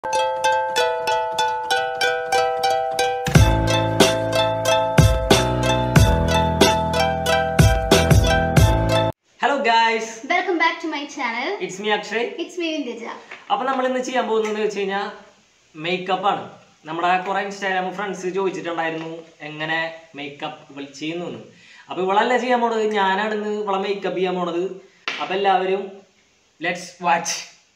Hello guys welcome back to my channel it's me Akshay it's me Vindija അപ്പൊ നമ്മൾ ഇന്ന് ചെയ്യാൻ പോകുന്നത് വെച്ച് കഴിഞ്ഞാൽ മേക്കപ്പ് ആണ് നമ്മുടെ കുറെ ഇൻസ്റ്റാഗ്രാം ഫ്രണ്ട്സ് ചോദിച്ചിട്ടുണ്ടായിരുന്നു എങ്ങനെ മേക്കപ്പ് ഇവൾ ചെയ്യുന്നു എന്ന് അപ്പൊ ഇവളല്ല ചെയ്യാൻ പോണത് ഞാനാണ് ഇന്ന് ഇവളെ മേക്കപ്പ് ചെയ്യാൻ പോണത് അപ്പൊ എല്ലാവരും ലെറ്റ്സ് വാച്ച്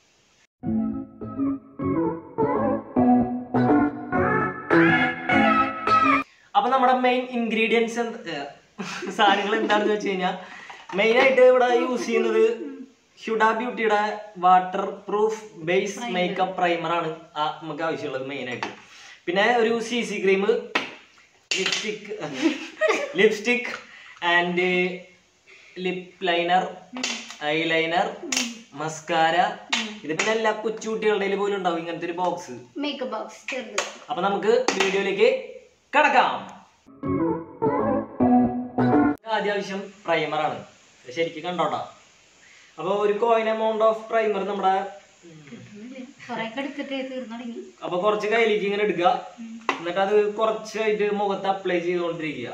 അപ്പൊ നമ്മുടെ മെയിൻ ഇൻഗ്രീഡിയൻസ് സാധനങ്ങൾ എന്താണെന്ന് വെച്ച് കഴിഞ്ഞാൽ മെയിൻ ആയിട്ട് ഇവിടെ യൂസ് ചെയ്യുന്നത് ഹ്യുഡ ബ്യൂട്ടിയുടെ waterproof base makeup primer ആണ് ആ നമുക്ക് ആവശ്യമുള്ളത് മെയിൻ ആയിട്ട് പിന്നെ ഒരു C C cream lipstick lipstick and lip liner eyeliner mascara ഇത് പിന്നെ എല്ലാ കൊച്ചുകുട്ടികളുടെ പോലും ഉണ്ടാവും ഇങ്ങനത്തെ ഒരു ബോക്സ് മേക്കപ്പ് ബോക്സ് ചെറുത് അപ്പൊ നമുക്ക് വീഡിയോയിലേക്ക് കടക്കാം ആദ്യ ആവശ്യം പ്രൈമർ ആണ് ഇത് ശരിക്കും കണ്ടോട്ടാ അപ്പൊ ഒരു കോയിൻ എമൗണ്ട് ഓഫ് പ്രൈമർ നമ്മുടെ കൊറേ എടുത്തിട്ട് തീർന്നു തുടങ്ങി അപ്പൊ കുറച്ച് കയ്യിലേക്ക് ഇങ്ങനെ എടുക്കുക എന്നിട്ട് അത് കുറച്ചായിട്ട് മുഖത്ത് അപ്ലൈ ചെയ്തുകൊണ്ടിരിക്കുക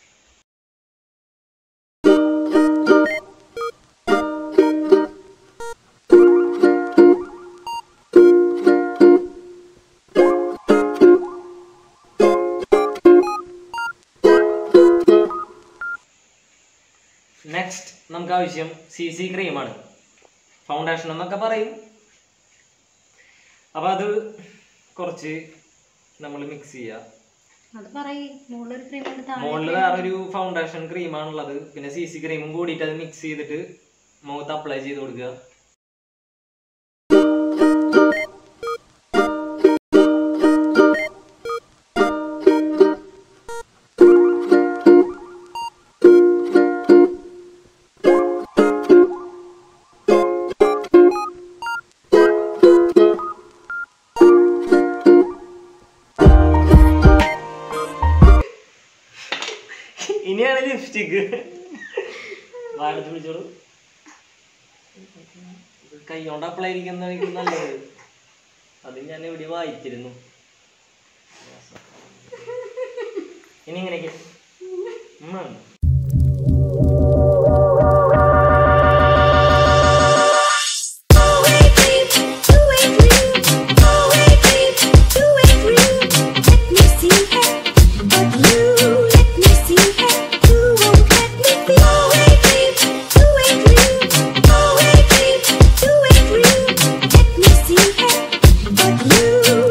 നെക്സ്റ്റ് നമുക്ക് ആവശ്യം സി സി ക്രീമാണ് ഫൗണ്ടേഷൻ എന്നൊക്കെ പറയും അപ്പൊ അത് കുറച്ച് നമ്മൾ മിക്സ് ചെയ്യുക അത് പറയ് മുകളിലൊരു ക്രീം മുകളിൽ വേറൊരു ഫൗണ്ടേഷൻ ക്രീമാണുള്ളത് പിന്നെ സി സി ക്രീമും കൂടിയിട്ട് അത് മിക്സ് ചെയ്തിട്ട് മുഖത്ത് അപ്ലൈ ചെയ്ത് കൊടുക്കുക ഇനിയാണ് ലിപ്സ്റ്റിക്ക് വാഴത്ത് പിടിച്ചോളൂ കൈ കൊണ്ട് അപ്ലൈ ഇരിക്കുന്നതായിരിക്കും നല്ലത് അത് ഞാൻ ഇവിടെ വായിച്ചിരുന്നു ഇനി ഇങ്ങനെയൊക്കെ ഉം. But you